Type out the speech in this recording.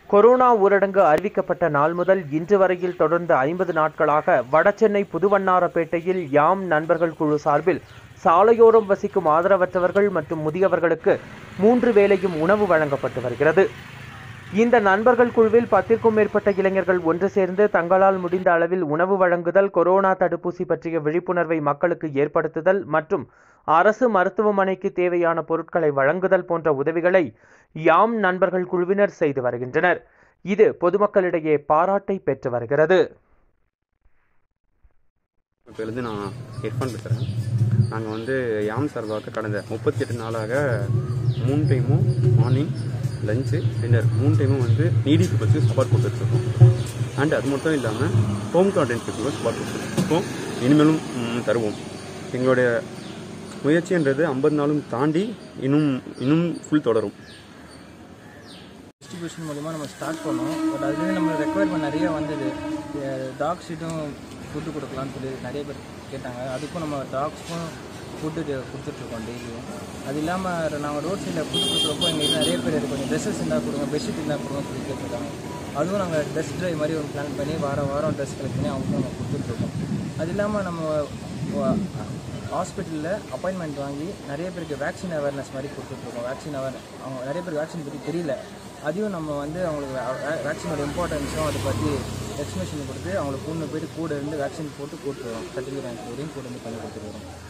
corona ஊரடங்கு அறிவிக்கப்பட்ட நாள் முதல் இன்று வரையில் தொடர்ந்து ஐம்பது நாட்களாக வடசென்னை புதுவண்ணாரப்பேட்டையில் யாம் நண்பர்கள் குழு சார்பில் சாலையோரம் வசிக்கும் ஆதரவற்றவர்கள் மற்றும் முதியவர்களுக்கு மூன்று வேளையும் உணவு வழங்கப்பட்டு வருகிறது இந்த நண்பர்கள் குழுவில் பத்திற்கும் மேற்பட்ட இளைஞர்கள் ஒன்று சேர்ந்து தங்களால் முடிந்த அளவில் உணவு வழங்குதல் கொரோனா தடுப்பூசி பற்றிய விழிப்புணர்வை மக்களுக்கு ஏற்படுத்துதல் மற்றும் அரசு மருத்துவமனைக்கு தேவையான பொருட்களை வழங்குதல் போன்ற உதவிகளை யாம் நண்பர்கள் குழுவினர் செய்து வருகின்றனர் இது பொதுமக்களிடையே பாராட்டை பெற்று வருகிறது இப்போலேருந்து நான் இர்ஃபான் பேசுகிறேன் நாங்கள் வந்து யாம் சார்பாக கடந்த முப்பத்தி எட்டு நாளாக மூணு டைமும் மார்னிங் லஞ்சு டின்னர் மூணு டைமும் வந்து நீடி பீப்புள்ஸுக்கு சப்போர்ட் கொடுத்துட்ருக்கோம் அண்ட் அது மட்டும் இல்லாமல் ஹோம் குவாரண்டைன் பீப்புளுக்கும் சப்போர்ட் கொடுத்துருக்கோம் இனிமேலும் ம், தருவோம் எங்களுடைய முயற்சின்றது ஐம்பது நாளும் தாண்டி இன்னும் இன்னும் ஃபுல் தொடரும் டிஸ்ட்ரிபியூஷன் மூலிமா நம்ம ஸ்டார்ட் பண்ணோம் பட் அதுலேருந்து நம்ம ரெக்குவயர்மெண்ட் நிறைய வந்தது டாக் ஷீட்டும் ஃபுட்டு கொடுக்கலாம்னு சொல்லி நிறைய பேர் கேட்டாங்க அதுக்கும் நம்ம டாக்ஸ்க்கும் ஃபுட்டு கொடுத்துட்ருக்கோம் டெய்லியும் அது இல்லாமல் நாங்கள் ரோட் சைடில் ஃபுட்டு கொடுக்குறப்போ எங்களுக்கு நிறைய பேர் இது கொஞ்சம் ட்ரெஸ்ஸஸ் இருந்தால் கொடுங்க பெட்ஷீட் இருந்தால் கொடுங்க சொல்லி கேட்டிருக்காங்க அதுவும் நாங்கள் ட்ரெஸ் ட்ரைவ் மாதிரி ஒரு பிளான் பண்ணி வாரம் வாரம் ட்ரெஸ் கலெக்ட் பண்ணி அவங்களுக்கு நம்ம கொடுத்துட்ருக்கோம் அது இல்லாமல் நம்ம ஹாஸ்பிட்டலில் அப்பாயின்மெண்ட் வாங்கி நிறைய பேருக்கு வேக்சின் அவேர்னஸ் மாதிரி கொடுத்துட்ருக்கோம் வேக்சின் அவேர் அவங்க நிறைய பேருக்கு வேக்சின் பற்றி தெரியல அதையும் நம்ம வந்து அவங்களுக்கு வேக்சினோட இம்பார்ட்டன்ஸும் அதை பற்றி எக்ஸ்பிளேஷன் கொடுத்து அவங்களுக்கு கூண்டு போயிட்டு கூட இருந்து வேக்சின் போட்டு கூப்பிட்டு வரோம் சர்டிஃபிகேட் வரையும் கூட இருந்து பண்ணி கொடுத்துருவோம்